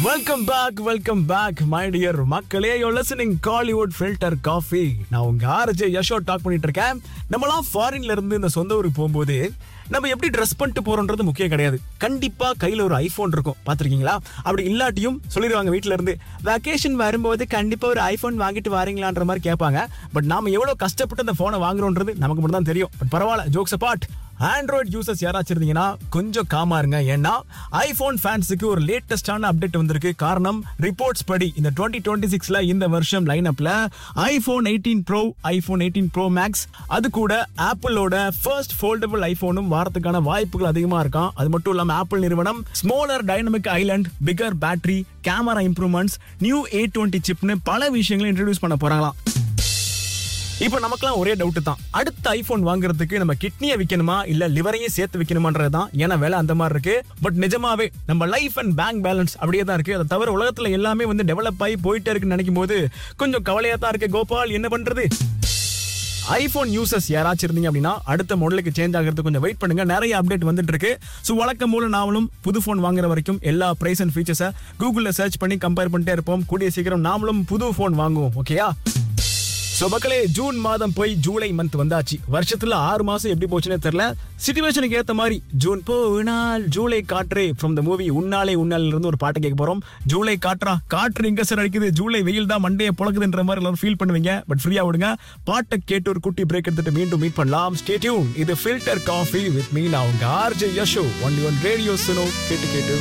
welcome back welcome back my dear மக்களே yo listening Kollywood filter coffee நான் உங்க RJ Yasho talk பண்ணிட்டு இருக்கேன் நம்மலாம் ஃபாரின்ல இருந்து இந்த சொந்த ஊருக்கு போகும்போது நம்ம எப்படி ட்ரெஸ் பண்ணிட்டு போறோன்றது முக்கியம் கிடையாது கண்டிப்பா கையில ஒரு ஐபோன் இருக்கும் பாத்திருக்கீங்களா அப்படி இல்லாட்டியும் சொல்லிடுவாங்க வீட்ல இருந்து வெக்கேஷன் வரும்போது கண்டிப்பா ஒரு ஐபோன் வாங்கிட்டு வரீங்களான்ற மாதிரி கேட்பாங்க பட் நாம எவ்வளவு கஷ்டப்பட்டு அந்த போனை வாங்குறோன்றது நமக்கு மட்டும் தான் தெரியும் பட் பரவாயில்ல ஜோக்ஸ் அபார்ட் ஆண்ட்ராய்ட் யூசர்ஸ் யாராச்சும் இருந்தீங்கன்னா கொஞ்சம் காமா இருங்க ஏன்னா ஐபோன் ஃபேன்ஸுக்கு ஒரு லேட்டஸ்டான அப்டேட் வந்திருக்கு காரணம் ரிப்போர்ட்ஸ் படி இந்த டுவெண்ட்டி டுவெண்ட்டி சிக்ஸ்ல இந்த வருஷம் லைன் அப்ல iPhone eighteen pro iPhone eighteen pro max அது கூட ஆப்பிளோட ஃபர்ஸ்ட் ஃபோல்டபுள் ஐபோனும் வாரத்துக்கான வாய்ப்புகள் அதிகமா இருக்காம் அது மட்டும் இல்லாம ஆப்பிள் நிறுவனம் smaller dynamic island bigger battery camera improvements new A twenty சிப்னு பல விஷயங்களை இன்ட்ரடியூஸ் பண்ண போறாங்களாம் இப்போ நமக்குலாம் ஒரே டவுட் தான் அடுத்த ஐபோன் வாங்குறதுக்கு நம்ம கிட்னியை விற்கணுமா இல்ல லிவரையும் சேர்த்து விற்கணுமான்றது தான் ஏன்னா வேலை அந்த மாதிரி இருக்கு பட் நிஜமாவே நம்ம லைஃப் அண்ட் பேங்க் பேலன்ஸ் அப்படியே தான் இருக்கு அதை தவிர உலகத்துல எல்லாமே வந்து டெவலப் ஆகி போயிட்டே இருக்குன்னு நினைக்கும் போது கொஞ்சம் கவலையா தான் இருக்கு கோபால் என்ன பண்றது ஐபோன் யூசர்ஸ் யாராச்சும் இருந்தீங்க அப்படின்னா அடுத்த மாடலுக்கு சேஞ்ச் ஆகிறதுக்கு கொஞ்சம் வெயிட் பண்ணுங்க நிறைய அப்டேட் வந்துட்டு இருக்கு ஸோ வழக்கம் போல நாமளும் புது ஃபோன் வாங்குற வரைக்கும் எல்லா பிரைஸ் அண்ட் ஃபீச்சர்ஸை கூகுளில் சர்ச் பண்ணி கம்பேர் பண்ணிட்டே இருப்போம் கூடிய சீக்கிரம் நாமளும் புது ஃபோன் வாங்குவோம் ஓகேயா சோ மக்களே ஜூன் மாதம் போய் ஜூலை மந்த் வந்தாச்சு வருஷத்துல ஆறு மாசம் எப்படி போச்சுன்னே தெரியல சிச்சுவேஷனுக்கு ஏத்த மாதிரி ஜூன் போனால் ஜூலை காற்றே ஃப்ரம் த மூவி உன்னாலே உன்னால இருந்து ஒரு பாட்டு கேட்க போறோம் ஜூலை காற்றா காற்று எங்க சார் அடிக்குது ஜூலை வெயில் தான் மண்டையை புழக்குதுன்ற மாதிரி எல்லாரும் ஃபீல் பண்ணுவீங்க பட் ஃப்ரீயா விடுங்க பாட்டை கேட்டு ஒரு குட்டி பிரேக் எடுத்துட்டு மீண்டும் மீட் பண்ணலாம் ஸ்டே டியூன் இது ஃபில்டர் காஃபி வித் மீ நான் உங்க RJ Yasho only one radio Suno கேட்டு கேட்டு